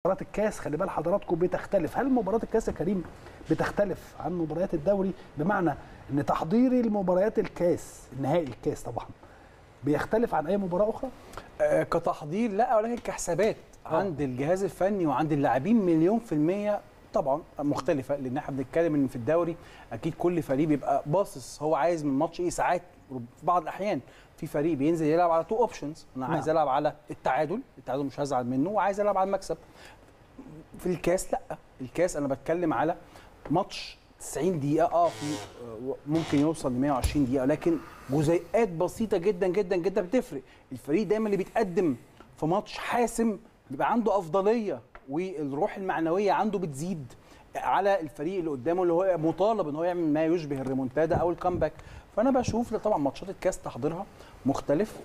مباراه الكاس خلي بال حضراتكم بتختلف هل مباراه الكاس يا كريم بتختلف عن مباريات الدوري بمعنى ان تحضيري المباريات الكاس النهائي الكاس طبعا بيختلف عن اي مباراه اخرى آه، كتحضير لا ولكن كحسابات عند الجهاز الفني وعند اللاعبين مليون في المية طبعا مختلفة لأن احنا بنتكلم إن في الدوري أكيد كل فريق بيبقى باصص هو عايز من الماتش إيه ساعات في بعض الأحيان في فريق بينزل يلعب على تو اوبشنز أنا نعم. عايز ألعب على التعادل التعادل مش هزعل منه وعايز ألعب على المكسب في الكاس لا الكاس أنا بتكلم على ماتش 90 دقيقة اه في آه، ممكن يوصل ل 120 دقيقة لكن جزيئات بسيطة جدا جدا جدا بتفرق الفريق دايما اللي بيتقدم في ماتش حاسم بيبقى عنده أفضلية والروح المعنوية عنده بتزيد على الفريق اللي قدامه اللي هو مطالب ان هو يعمل ما يشبه الريمونتادا او الكامباك فانا بشوف لا طبعا ماتشات الكاس تحضيرها مختلف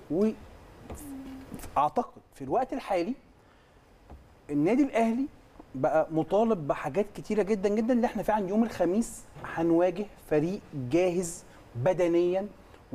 واعتقد في الوقت الحالي النادي الاهلي بقى مطالب بحاجات كتيره جدا جدا اللي احنا فعلا يوم الخميس هنواجه فريق جاهز بدنيا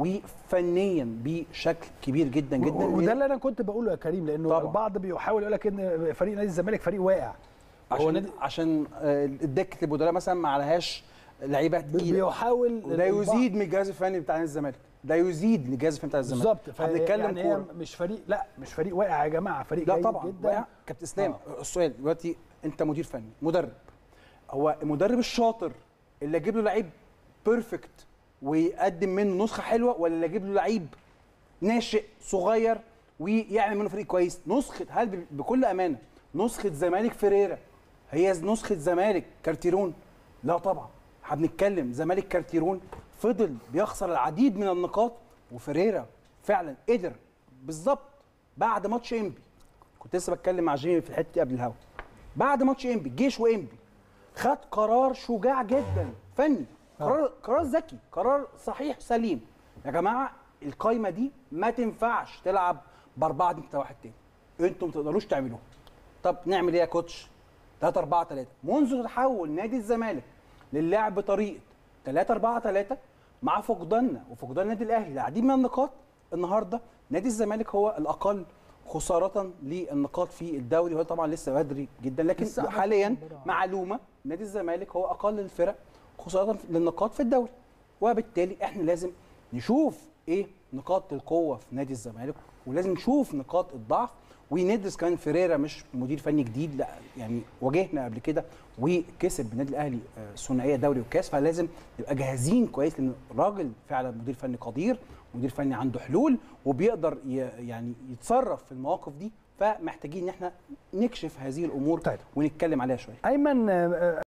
وفنيا بشكل كبير جدا جدا وده اللي انا كنت بقوله يا كريم لانه طبعاً. البعض بيحاول يقول لك ان فريق نادي الزمالك فريق واقع هو عشان نادي عشان آه، الدكه البدلاء مثلا ما عليهاش لعيبه تقيله بيحاول وده البعض- يزيد من الجهاز الفني بتاع نادي الزمالك ده يزيد للجهاز الفني بتاع الزمالك بالظبط احنا بنتكلم يعني هي كوره مش فريق لا مش فريق واقع يا جماعه فريق لا جيد طبعا جدا واقع. كابتن اسلام السؤال دلوقتي انت مدير فني مدرب هو المدرب الشاطر اللي اجيب له لعيب بيرفكت ويقدم منه نسخه حلوه ولا اللي اجيب له لعيب ناشئ صغير ويعمل منه فريق كويس نسخه هل ب- بكل امانه نسخه زمالك فيريرا هي نسخه زمالك كارتيرون لا طبعا احنا بنتكلم زمالك كارتيرون فضل بيخسر العديد من النقاط وفيريرا فعلا قدر بالظبط بعد ماتش انبي كنت لسه بتكلم مع جيمي في الحته دي قبل الهوا بعد ماتش انبي الجيش وانبي خد قرار شجاع جدا فني قرار قرار ذكي قرار صحيح سليم يا جماعه القايمه دي ما تنفعش تلعب باربعه انت واحد تاني انتوا ما تقدروش تعملوها طب نعمل ايه يا كوتش 3 4 3 منذ تحول نادي الزمالك للعب بطريقه 3 4 3 مع فقداننا وفقدان النادي الاهلي العديد من النقاط النهارده نادي الزمالك هو الاقل خساره للنقاط في الدوري وهو طبعا لسه بدري جدا لكن لسه عندك حاليا مباراة. معلومه نادي الزمالك هو اقل الفرق خساره للنقاط في الدوري وبالتالي احنا لازم نشوف ايه نقاط القوه في نادي الزمالك ولازم نشوف نقاط الضعف وندرس كمان فيريرا مش مدير فني جديد لا يعني واجهنا قبل كده وكسب النادي الاهلي آه، ثنائيه دوري وكاس فلازم نبقى جاهزين كويس لان الراجل فعلا مدير فني قدير مدير فني عنده حلول وبيقدر ي- يعني يتصرف في المواقف دي فمحتاجين ان احنا نكشف هذه الامور طيب. ونتكلم عليها شويه ايمن آه،